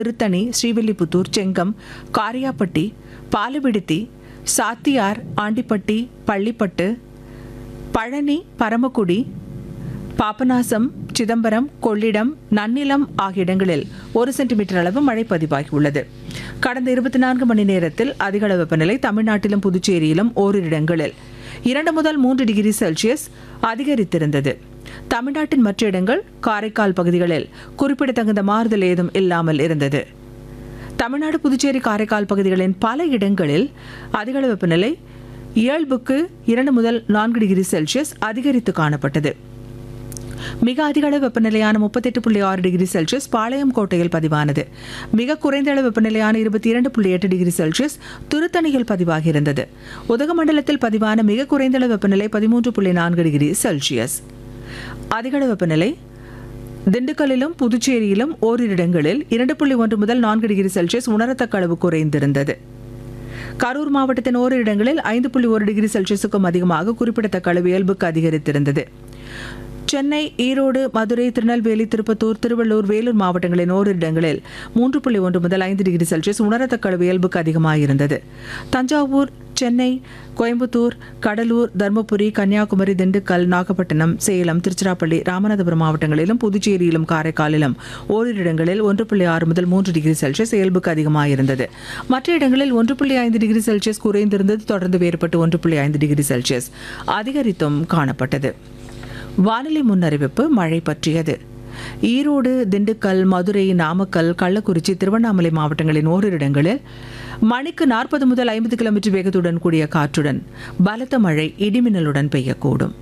திருத்தணி ஸ்ரீவில்லிபுத்தூர் செங்கம் காரியாப்பட்டி பாலுவிடுத்தி சாத்தியார் ஆண்டிப்பட்டி பள்ளிப்பட்டு பழனி பரமக்குடி பாபநாசம் சிதம்பரம் கொள்ளிடம் நன்னிலம் ஆகிய இடங்களில் ஒரு சென்டிமீட்டர் அளவு மழை பதிவாகியுள்ளது கடந்த இருபத்தி நான்கு மணி நேரத்தில் அதிகளவு வெப்பநிலை தமிழ்நாட்டிலும் புதுச்சேரியிலும் ஓரிரு இடங்களில் இரண்டு முதல் மூன்று டிகிரி செல்சியஸ் அதிகரித்திருந்தது தமிழ்நாட்டின் மற்ற இடங்கள் காரைக்கால் பகுதிகளில் குறிப்பிடத்தகுந்த மாறுதல் ஏதும் இல்லாமல் இருந்தது தமிழ்நாடு புதுச்சேரி காரைக்கால் பகுதிகளின் பல இடங்களில் அதிகளவு வெப்பநிலை இயல்புக்கு இரண்டு முதல் நான்கு டிகிரி செல்சியஸ் அதிகரித்து காணப்பட்டது மிக அதிக அளவு வெப்பநிலையான முப்பத்தெட்டு புள்ளி ஆறு டிகிரி செல்சியஸ் பாளையம் கோட்டையில் பதிவானது மிக குறைந்த அளவு வெப்பநிலையான இருபத்தி இரண்டு புள்ளி எட்டு டிகிரி செல்சியஸ் திருத்தணியில் பதிவாகியிருந்தது உதகமண்டலத்தில் பதிவான மிக குறைந்த அளவு வெப்பநிலை பதிமூன்று புள்ளி நான்கு டிகிரி செல்சியஸ் அதிக அளவு வெப்பநிலை திண்டுக்கல்லிலும் புதுச்சேரியிலும் ஓரிரு இடங்களில் இரண்டு புள்ளி ஒன்று முதல் நான்கு டிகிரி செல்சியஸ் உணரத்தக்க அளவு குறைந்திருந்தது கரூர் மாவட்டத்தின் ஓரிரு இடங்களில் ஐந்து புள்ளி ஒரு டிகிரி செல்சியஸுக்கும் அதிகமாக குறிப்பிடத்தக்க அளவு இயல்புக்கு அதிகரித்திருந்தது சென்னை ஈரோடு மதுரை திருநெல்வேலி திருப்பத்தூர் திருவள்ளூர் வேலூர் மாவட்டங்களின் ஓரிரு இடங்களில் மூன்று புள்ளி ஒன்று முதல் ஐந்து டிகிரி செல்சியஸ் உணரத்தக்க அளவு இயல்புக்கு அதிகமாக இருந்தது தஞ்சாவூர் சென்னை கோயம்புத்தூர் கடலூர் தருமபுரி கன்னியாகுமரி திண்டுக்கல் நாகப்பட்டினம் சேலம் திருச்சிராப்பள்ளி ராமநாதபுரம் மாவட்டங்களிலும் புதுச்சேரியிலும் காரைக்காலிலும் ஓரிரு இடங்களில் ஒன்று புள்ளி ஆறு முதல் மூன்று டிகிரி செல்சியஸ் இயல்புக்கு அதிகமாக இருந்தது மற்ற இடங்களில் ஒன்று புள்ளி ஐந்து டிகிரி செல்சியஸ் குறைந்திருந்தது தொடர்ந்து வேறுபட்டு ஒன்று புள்ளி ஐந்து டிகிரி செல்சியஸ் அதிகரித்தும் காணப்பட்டது வானிலை முன்னறிவிப்பு மழை பற்றியது ஈரோடு திண்டுக்கல் மதுரை நாமக்கல் கள்ளக்குறிச்சி திருவண்ணாமலை மாவட்டங்களின் ஓரிரு இடங்களில் மணிக்கு நாற்பது முதல் ஐம்பது கிலோமீட்டர் வேகத்துடன் கூடிய காற்றுடன் பலத்த மழை இடிமின்னலுடன் பெய்யக்கூடும்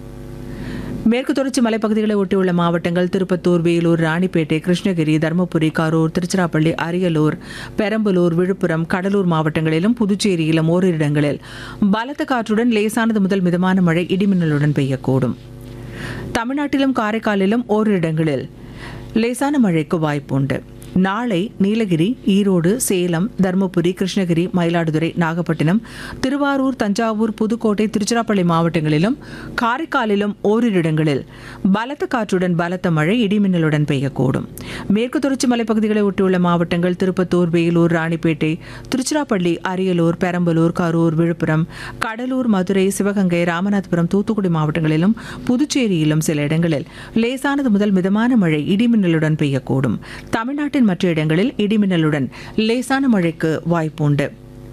மேற்கு தொடர்ச்சி மலைப்பகுதிகளை ஒட்டியுள்ள மாவட்டங்கள் திருப்பத்தூர் வேலூர் ராணிப்பேட்டை கிருஷ்ணகிரி தருமபுரி கரூர் திருச்சிராப்பள்ளி அரியலூர் பெரம்பலூர் விழுப்புரம் கடலூர் மாவட்டங்களிலும் புதுச்சேரியிலும் ஓரிரு இடங்களில் பலத்த காற்றுடன் லேசானது முதல் மிதமான மழை இடிமின்னலுடன் பெய்யக்கூடும் தமிழ்நாட்டிலும் காரைக்காலிலும் ஓரிரு இடங்களில் லேசான மழைக்கு வாய்ப்புண்டு நாளை நீலகிரி ஈரோடு சேலம் தருமபுரி கிருஷ்ணகிரி மயிலாடுதுறை நாகப்பட்டினம் திருவாரூர் தஞ்சாவூர் புதுக்கோட்டை திருச்சிராப்பள்ளி மாவட்டங்களிலும் காரைக்காலிலும் ஓரிரு இடங்களில் பலத்த காற்றுடன் பலத்த மழை இடிமின்னலுடன் பெய்யக்கூடும் மேற்கு தொடர்ச்சி மலைப்பகுதிகளை ஒட்டியுள்ள மாவட்டங்கள் திருப்பத்தூர் வேலூர் ராணிப்பேட்டை திருச்சிராப்பள்ளி அரியலூர் பெரம்பலூர் கரூர் விழுப்புரம் கடலூர் மதுரை சிவகங்கை ராமநாதபுரம் தூத்துக்குடி மாவட்டங்களிலும் புதுச்சேரியிலும் சில இடங்களில் லேசானது முதல் மிதமான மழை இடிமின்னலுடன் பெய்யக்கூடும் தமிழ்நாட்டின் மற்ற இடங்களில் இடிமின்னலுடன் லேசான மழைக்கு வாய்ப்புண்டு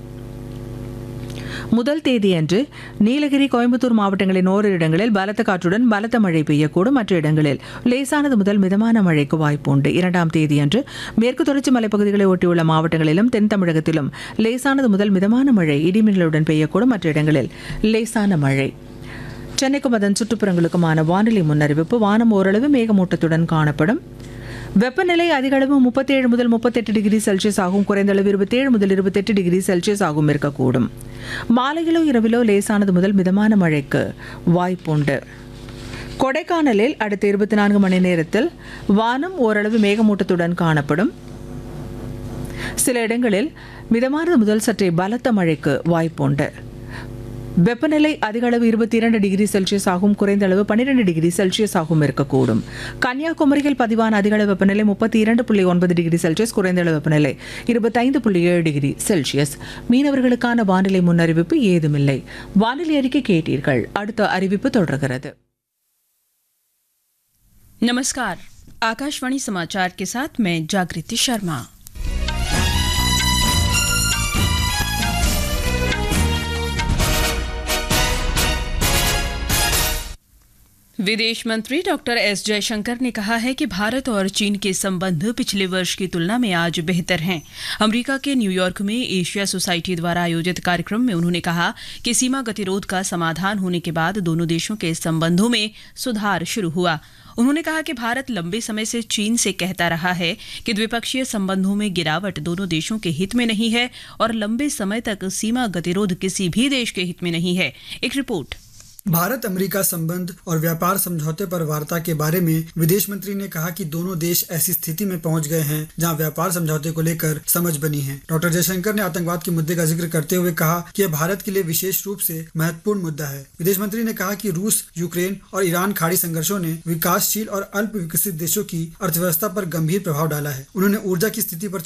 முதல் தேதியன்று நீலகிரி கோயம்புத்தூர் மாவட்டங்களின் ஓரிரு இடங்களில் பலத்த காற்றுடன் பலத்த மழை பெய்யக்கூடும் மற்ற இடங்களில் லேசானது முதல் மிதமான மழைக்கு வாய்ப்புண்டு இரண்டாம் தேதியன்று மேற்கு தொடர்ச்சி மலைப்பகுதிகளை ஒட்டியுள்ள மாவட்டங்களிலும் தென் தமிழகத்திலும் லேசானது முதல் மிதமான மழை இடிமின்னலுடன் பெய்யக்கூடும் மற்ற இடங்களில் லேசான மழை சென்னைக்கும் அதன் சுற்றுப்புறங்களுக்குமான வானிலை முன்னறிவிப்பு வானம் ஓரளவு மேகமூட்டத்துடன் காணப்படும் வெப்பநிலை அதிக அளவு முப்பத்தேழு முதல் முப்பத்தெட்டு டிகிரி செல்சியஸ் ஆகும் குறைந்த அளவு இருபத்தேழு முதல் இருபத்தெட்டு டிகிரி செல்சியஸ் ஆகும் இருக்கக்கூடும் மாலையிலோ இரவிலோ லேசானது முதல் மிதமான மழைக்கு வாய்ப்புண்டு கொடைக்கானலில் அடுத்த இருபத்தி நான்கு மணி நேரத்தில் வானம் ஓரளவு மேகமூட்டத்துடன் காணப்படும் சில இடங்களில் மிதமானது முதல் சற்றே பலத்த மழைக்கு வாய்ப்புண்டு வெப்பநிலை அதிக அளவு இருபத்தி இரண்டு டிகிரி செல்சியஸ் ஆகும் குறைந்த அளவு பன்னிரெண்டு டிகிரி செல்சியஸ் ஆகும் இருக்கக்கூடும் கன்னியாகுமரியில் பதிவான அதிக அளவு வெப்பநிலை முப்பத்தி இரண்டு புள்ளி ஒன்பது டிகிரி செல்சியஸ் குறைந்த அளவு வெப்பநிலை இருபத்தைந்து புள்ளி ஏழு டிகிரி செல்சியஸ் மீனவர்களுக்கான வானிலை முன்னறிவிப்பு ஏதுமில்லை வானிலை அறிக்கை கேட்டீர்கள் அடுத்த அறிவிப்பு தொடர்கிறது नमस्कार आकाशवाणी समाचार के साथ मैं जागृति शर्मा विदेश मंत्री डॉक्टर एस जयशंकर ने कहा है कि भारत और चीन के संबंध पिछले वर्ष की तुलना में आज बेहतर हैं अमेरिका के न्यूयॉर्क में एशिया सोसाइटी द्वारा आयोजित कार्यक्रम में उन्होंने कहा कि सीमा गतिरोध का समाधान होने के बाद दोनों देशों के संबंधों में सुधार शुरू हुआ उन्होंने कहा कि भारत लंबे समय से चीन से कहता रहा है कि द्विपक्षीय संबंधों में गिरावट दोनों देशों के हित में नहीं है और लंबे समय तक सीमा गतिरोध किसी भी देश के हित में नहीं है एक रिपोर्ट भारत अमेरिका संबंध और व्यापार समझौते पर वार्ता के बारे में विदेश मंत्री ने कहा कि दोनों देश ऐसी स्थिति में पहुंच गए हैं जहां व्यापार समझौते को लेकर समझ बनी है डॉक्टर जयशंकर ने आतंकवाद के मुद्दे का जिक्र करते हुए कहा कि यह भारत के लिए विशेष रूप से महत्वपूर्ण मुद्दा है विदेश मंत्री ने कहा कि रूस यूक्रेन और ईरान खाड़ी संघर्षों ने विकासशील और अल्प विकसित देशों की अर्थव्यवस्था पर गंभीर प्रभाव डाला है उन्होंने ऊर्जा की स्थिति पर